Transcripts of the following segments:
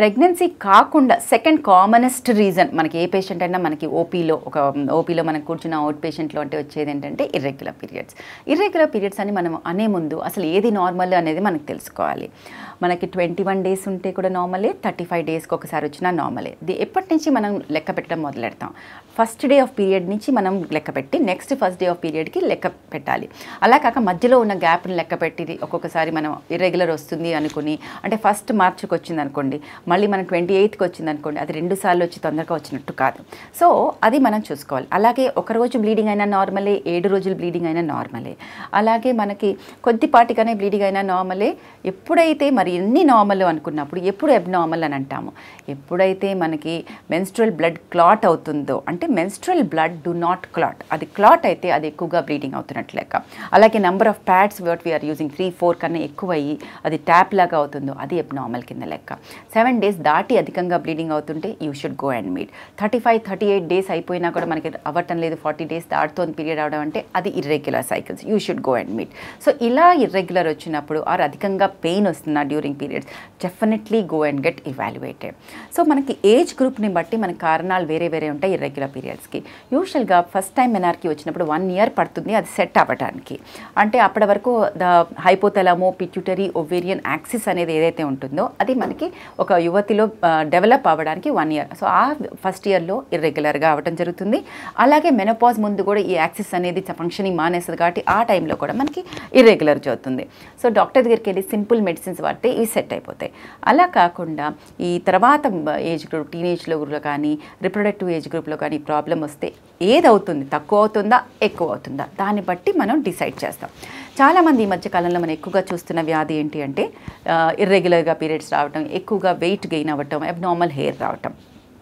pregnancy కాకుండా second commonest reason మనకి ఏ patient అయినా మనకి ఓపీలో ఒక ఓపీలో మనం కూర్చున్న అవుట్ పేషెంట్లో అంటే వచ్చేది ఏంటంటే ఇర్రెగ్యులర్ పీరియడ్స్ ఇర్రెగ్యులర్ పీరియడ్స్ అని మనం అనే ముందు అసలు ఏది నార్మల్ అనేది మనకు తెలుసుకోవాలి మనకి ట్వంటీ వన్ డేస్ ఉంటే కూడా నార్మలే థర్టీ ఫైవ్ డేస్కి ఒకసారి వచ్చినా నార్మలే ఇది ఎప్పటి నుంచి మనం లెక్క పెట్టడం మొదలెడతాం ఫస్ట్ డే ఆఫ్ పీరియడ్ నుంచి మనం లెక్క పెట్టి నెక్స్ట్ ఫస్ట్ డే ఆఫ్ పీరియడ్కి లెక్క పెట్టాలి అలా కాక మధ్యలో ఉన్న గ్యాప్ని లెక్క పెట్టి ఒక్కొక్కసారి మనం ఇర్రెగ్యులర్ వస్తుంది అనుకుని అంటే ఫస్ట్ మార్చికి వచ్చింది అనుకోండి మళ్ళీ మనం ట్వంటీ ఎయిత్కి వచ్చింది అనుకోండి అది రెండు సార్లు వచ్చి తొందరగా వచ్చినట్టు కాదు సో అది మనం చూసుకోవాలి అలాగే ఒక రోజు బ్లీడింగ్ అయినా నార్మలే ఏడు రోజులు బ్లీడింగ్ అయినా నార్మలే అలాగే మనకి కొద్దిపాటిగానే బ్లీడింగ్ అయినా నార్మలే ఎప్పుడైతే మరి ఎన్ని నార్మల్ అనుకున్నప్పుడు ఎప్పుడు అబ్నార్మల్ అని అంటాము ఎప్పుడైతే మనకి మెన్స్ట్రల్ బ్లడ్ క్లాట్ అవుతుందో అంటే menstrual blood do not clot అది క్లాట్ అయితే అది ఎక్కువగా బ్లీడింగ్ అవుతున్నట్లు లెక్క అలాగే number of pads what we are using three four కన్నా ఎక్కువ అయ్యి అది ట్యాప్ లాగా అవుతుందో అది అబ్నార్మల్ కింద లెక్క సెవెన్ డేస్ దాటి అధికంగా బ్లీడింగ్ అవుతుంటే you should go and meet thirty five thirty eight days అయిపోయినా కూడా మనకి అవ్వటం లేదు ఫార్టీ డేస్ దాటుతోంది పీరియడ్ అవడం అంటే అది irregular cycles you should go and meet so ఇలా ఇర్రెగ్యులర్ వచ్చినప్పుడు ఆర్ అధికంగా పెయిన్ వస్తున్నా during periods definitely go and get evaluated so మనకి ఏజ్ గ్రూప్ని బట్టి మన కారణాలు వేరే వేరే ఉంటాయి ఇర్రెగ్యులర్ పీరియడ్స్కి యూజువల్గా ఫస్ట్ టైం మెనార్కి వచ్చినప్పుడు వన్ ఇయర్ పడుతుంది అది సెట్ అవ్వడానికి అంటే అప్పటి వరకు the hypothalamo pituitary ovarian axis అనేది ఏదైతే ఉంటుందో అది మనకి ఒక యువతిలో డెవలప్ అవ్వడానికి వన్ ఇయర్ సో ఆ ఫస్ట్ ఇయర్లో ఇర్రెగ్యులర్గా అవ్వడం జరుగుతుంది అలాగే మెనోపాజ్ ముందు కూడా ఈ యాక్సిస్ అనేది ఫంక్షనింగ్ మానేస్తుంది కాబట్టి ఆ టైంలో కూడా మనకి ఇర్రెగ్యులర్ అవుతుంది సో డాక్టర్ దగ్గరికి వెళ్ళి సింపుల్ మెడిసిన్స్ వాడితే ఇవి సెట్ అయిపోతాయి అలా కాకుండా ఈ తర్వాత ఏజ్ గ్రూప్ టీనేజ్లో కానీ రిప్రొడక్టివ్ ఏజ్ గ్రూప్లో కానీ ప్రాబ్లం వస్తే ఏది అవుతుంది తక్కువ అవుతుందా ఎక్కువ అవుతుందా దాన్ని బట్టి మనం డిసైడ్ చేస్తాం చాలామంది ఈ మధ్య కాలంలో మనం ఎక్కువగా చూస్తున్న వ్యాధి ఏంటి అంటే ఇర్రెగ్యులర్గా పీరియడ్స్ రావటం ఎక్కువగా వెయిట్ గెయిన్ అవ్వటం అబ్నార్మల్ హెయిర్ రావటం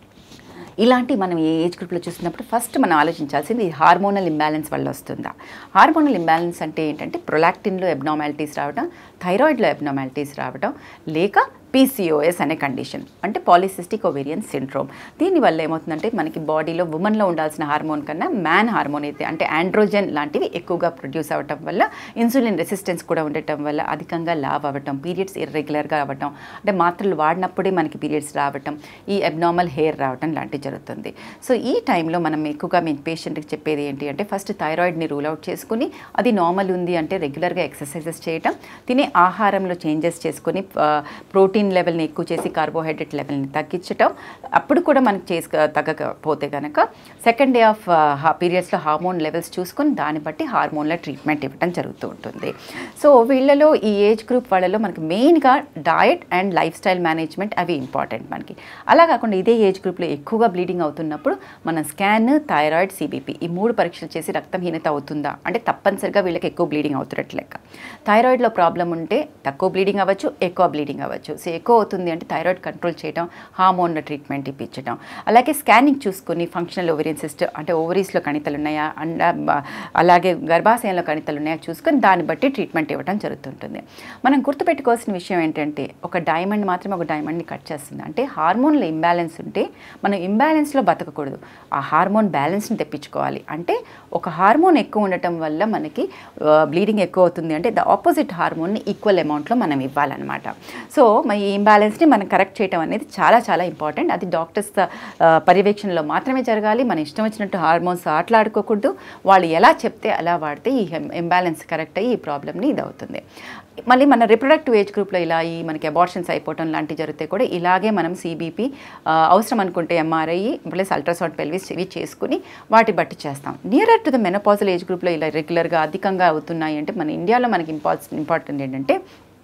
ఇలాంటి మనం ఏ ఏజ్ గ్రూప్లో చూస్తున్నప్పుడు ఫస్ట్ మనం ఆలోచించాల్సింది ఈ హార్మోనల్ ఇంబ్యాలెన్స్ వల్ల వస్తుందా హార్మోనల్ ఇంబ్యాలెన్స్ అంటే ఏంటంటే ప్రొలాక్టిన్లో అబ్నార్మాలిటీస్ రావడం థైరాయిడ్లో అబ్నార్మాలిటీస్ రావడం లేక పీసీఓఎస్ అనే కండిషన్ అంటే పాలిసిస్టిక్ ఒవేరియన్ సిండ్రోమ్ దీనివల్ల ఏమవుతుందంటే మనకి బాడీలో ఉమెన్లో ఉండాల్సిన హార్మోన్ కన్నా మ్యాన్ హార్మోన్ అయితే అంటే ఆండ్రోజన్ లాంటివి ఎక్కువగా ప్రొడ్యూస్ అవ్వటం వల్ల ఇన్సులిన్ రెసిస్టెన్స్ కూడా ఉండటం వల్ల అధికంగా లావ్ అవ్వటం పీరియడ్స్ ఇర్రెగ్యులర్గా అవ్వటం అంటే మాత్రలు వాడినప్పుడే మనకి పీరియడ్స్ రావటం ఈ అబ్నార్మల్ హెయిర్ రావటం లాంటివి జరుగుతుంది సో ఈ టైంలో మనం ఎక్కువగా మీ పేషెంట్కి చెప్పేది ఏంటి అంటే ఫస్ట్ థైరాయిడ్ని రూల్ అవుట్ చేసుకుని అది నార్మల్ ఉంది అంటే రెగ్యులర్గా ఎక్సర్సైజెస్ చేయటం తినే ఆహారంలో చేంజెస్ చేసుకుని ప్రోటీన్ లెవెల్ని ఎక్కువ చేసి కార్బోహైడ్రేట్ లెవెల్ని తగ్గించటం అప్పుడు కూడా మనకి చేసి తగ్గకపోతే కనుక సెకండ్ డే ఆఫ్ పీరియడ్స్లో హార్మోన్ లెవెల్స్ చూసుకొని దాన్ని బట్టి హార్మోన్ల ట్రీట్మెంట్ ఇవ్వడం జరుగుతూ ఉంటుంది సో వీళ్ళలో ఈ ఏజ్ గ్రూప్ వాళ్ళలో మనకి మెయిన్గా diet and life style management అవి ఇంపార్టెంట్ మనకి అలా కాకుండా ఇదే ఏజ్ గ్రూప్లో ఎక్కువగా బ్లీడింగ్ అవుతున్నప్పుడు మనం స్కాన్ థైరాయిడ్ సిబిపి ఈ మూడు పరీక్షలు చేసి రక్తహీనత అవుతుందా అంటే తప్పనిసరిగా వీళ్ళకి ఎక్కువ బ్లీడింగ్ అవుతున్నట్లు లెక్క థైరాయిడ్లో ప్రాబ్లం ఉంటే తక్కువ బ్లీడింగ్ అవ్వచ్చు ఎక్కువ బ్లీడింగ్ అవ్వచ్చు సో ఎక్కువ అవుతుంది అంటే థైరాయిడ్ కంట్రోల్ చేయడం హార్మోన్ ట్రీట్మెంట్ ఇప్పించడం అలాగే స్కానింగ్ చూసుకొని ఫంక్షనల్ ఓవరియన్ సిస్టమ్ అంటే ఓవరీస్లో కణితలు ఉన్నాయా అండ్ అలాగే గర్భాశయంలో కణితలు ఉన్నాయా చూసుకొని దాన్ని బట్టి ట్రీట్మెంట్ ఇవ్వడం జరుగుతుంటుంది మనం గుర్తుపెట్టుకోవాల్సిన విషయం ఏంటంటే ఒక డైమండ్ మాత్రమే ఒక డైమండ్ని కట్ చేస్తుంది అంటే హార్మోన్ల ఇంబ్యాలెన్స్ ఉంటే మనం ఇంబ్యాలెన్స్లో బతకకూడదు ఆ హార్మోన్ బ్యాలెన్స్ని తెప్పించుకోవాలి అంటే ఒక హార్మోన్ ఎక్కువ ఉండటం వల్ల మనకి బ్లీడింగ్ ఎక్కువ అవుతుంది అంటే ద ఆపోజిట్ హార్మోన్ని ఈక్వల్ అమౌంట్లో మనం ఇవ్వాలన్నమాట సో మరి ఈ ఇంబ్యాలెన్స్ని మనం కరెక్ట్ చేయడం అనేది చాలా చాలా ఇంపార్టెంట్ అది డాక్టర్స్ పర్యవేక్షణలో మాత్రమే జరగాలి మన ఇష్టం వచ్చినట్టు హార్మోన్స్ ఆటలాడుకోకూడదు వాళ్ళు ఎలా చెప్తే అలా వాడితే ఈ ఇంబ్యాలెన్స్ కరెక్ట్ అయ్యి ఈ ప్రాబ్లమ్ని ఇది అవుతుంది మళ్ళీ మన రిప్రొడక్టివ్ ఏజ్ గ్రూప్లో ఇలా ఈ మనకి అబార్షన్స్ అయిపోవటం లాంటివి జరిగితే కూడా ఇలాగే మనం సిబిపి అవసరం అనుకుంటే ఎంఆర్ఐ ప్లస్ అల్ట్రాసౌండ్ పెల్విస్ ఇవి చేసుకుని వాటి బట్టి చేస్తాం nearer to the menopausal age గ్రూప్లో ఇలా రెగ్యులర్గా అధికంగా అవుతున్నాయి అంటే మన ఇండియాలో మనకి ఇంపార్ట్ ఇంపార్టెంట్ ఏంటంటే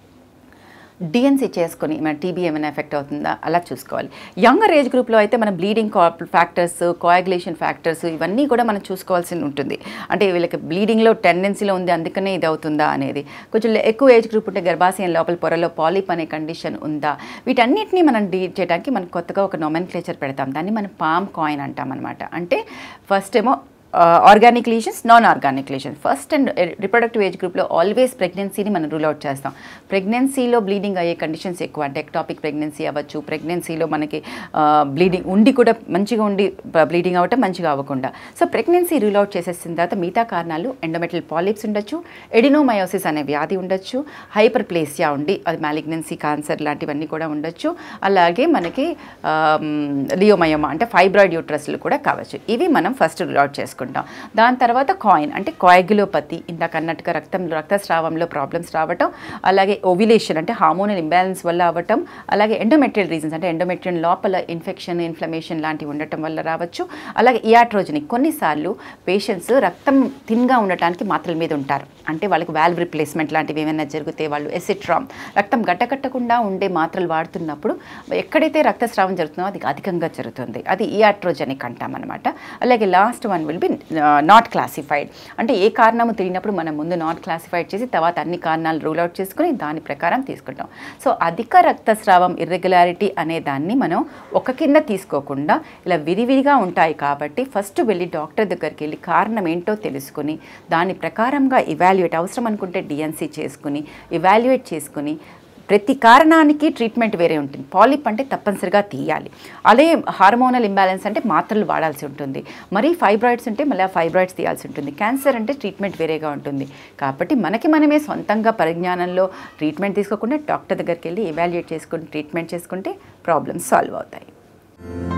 డిఎన్సీ చేసుకొని మన టీబీ ఏమైనా ఎఫెక్ట్ అవుతుందా అలా చూసుకోవాలి యంగర్ ఏజ్ గ్రూప్లో అయితే మన బ్లీడింగ్ ఫ్యాక్టర్స్ కోయాగులేషన్ ఫ్యాక్టర్స్ ఇవన్నీ కూడా మనం చూసుకోవాల్సి ఉంటుంది అంటే వీళ్ళకి బ్లీడింగ్లో టెండెన్సీలో ఉంది అందుకనే ఇది అవుతుందా అనేది కొంచెం ఎక్కువ ఏజ్ గ్రూప్ ఉంటే గర్భాశయం లోపల పొరలో పాలిప్ అనే కండిషన్ ఉందా వీటన్నిటిని మనం డీల్ చేయడానికి మనం కొత్తగా ఒక నొమెన్ క్లేచర్ పెడతాం దాన్ని మనం పామ్ కాయిన్ అంటాం అనమాట అంటే ఫస్ట్ ఏమో organic lesions non organic lesions first and reproductive age గ్రూప్లో ఆల్వేస్ ప్రెగ్నెన్సీని మనం రూల్ అవుట్ చేస్తాం ప్రెగ్నెన్సీలో బ్లీడింగ్ అయ్యే కండిషన్స్ ఎక్కువ అంటే ఎక్టాపిక్ ప్రెగ్నెన్సీ అవ్వచ్చు ప్రెగ్నెన్సీలో మనకి బ్లీడింగ్ ఉండి కూడా మంచిగా ఉండి బ్లీడింగ్ అవ్వటం మంచిగా అవ్వకుండా సో ప్రెగ్నెన్సీ రూల్ అవుట్ చేసేసిన తర్వాత మిగతా కారణాలు ఎండోమెటల్ పాలిప్స్ ఉండొచ్చు ఎడినోమయోసిస్ అనే వ్యాధి ఉండొచ్చు హైపర్ ప్లేసియా ఉండి అది మ్యాలిగ్నెన్సీ క్యాన్సర్ లాంటివన్నీ కూడా ఉండొచ్చు అలాగే మనకి లియోమయోమా అంటే ఫైబ్రాయిడ్ యూట్రస్లు కూడా కావచ్చు ఇవి మనం ఫస్ట్ రూల్ అవుట్ చేసుకుంటాం దాని తర్వాత కాయిన్ అంటే కాయగులోపతి ఇందాక అన్నట్టుగా రక్తం రక్తస్రావంలో ప్రాబ్లమ్స్ రావటం అలాగే ఓవిలేషన్ అంటే హార్మోనల్ ఇంబ్యాలెన్స్ వల్ల అవ్వటం అలాగే ఎండోమెట్రియల్ రీజన్స్ అంటే ఎండోమెట్రియల్ లోపల ఇన్ఫెక్షన్ ఇన్ఫ్లమేషన్ లాంటివి ఉండటం వల్ల రావచ్చు అలాగే ఇయాట్రోజనిక్ కొన్నిసార్లు పేషెంట్స్ రక్తం థిన్గా ఉండటానికి మాత్రల మీద ఉంటారు అంటే వాళ్ళకి వాల్వ్ రిప్లేస్మెంట్ లాంటివి ఏమైనా జరిగితే వాళ్ళు ఎసిట్రామ్ రక్తం గట్టకట్టకుండా ఉండే మాత్రలు వాడుతున్నప్పుడు ఎక్కడైతే రక్తస్రావం జరుగుతుందో అది అధికంగా జరుగుతుంది అది ఇయాట్రోజనిక్ అంటాం అనమాట అలాగే last one will be not classified అంటే ఏ కారణము తెలియనప్పుడు మనం ముందు నాట్ క్లాసిఫైడ్ చేసి తర్వాత అన్ని కారణాలు రూల్ అవుట్ చేసుకుని దాని ప్రకారం తీసుకుంటాం సో అధిక రక్తస్రావం ఇర్రెగ్యులారిటీ అనే దాన్ని మనం ఒక కింద తీసుకోకుండా ఇలా విరివిరిగా ఉంటాయి కాబట్టి ఫస్ట్ వెళ్ళి డాక్టర్ దగ్గరికి వెళ్ళి కారణం ఏంటో తెలుసుకుని దాని ప్రకారంగా ఇవాల్యుయేట్ అవసరం అనుకుంటే డిఎన్సీ చేసుకుని ఇవాల్యుయేట్ చేసుకుని ప్రతి కారణానికి ట్రీట్మెంట్ వేరే ఉంటుంది పాలిప్ అంటే తప్పనిసరిగా తీయాలి అదే హార్మోనల్ ఇంబ్యాలెన్స్ అంటే మాత్రలు వాడాల్సి ఉంటుంది మరీ ఫైబ్రాయిడ్స్ ఉంటే మళ్ళీ ఫైబ్రాయిడ్స్ తీయాల్సి ఉంటుంది క్యాన్సర్ అంటే ట్రీట్మెంట్ వేరేగా ఉంటుంది కాబట్టి మనకి మనమే సొంతంగా పరిజ్ఞానంలో ట్రీట్మెంట్ తీసుకోకుండా డాక్టర్ దగ్గరికి వెళ్ళి ఎవాల్యుయేట్ చేసుకుని ట్రీట్మెంట్ చేసుకుంటే ప్రాబ్లమ్స్ సాల్వ్ అవుతాయి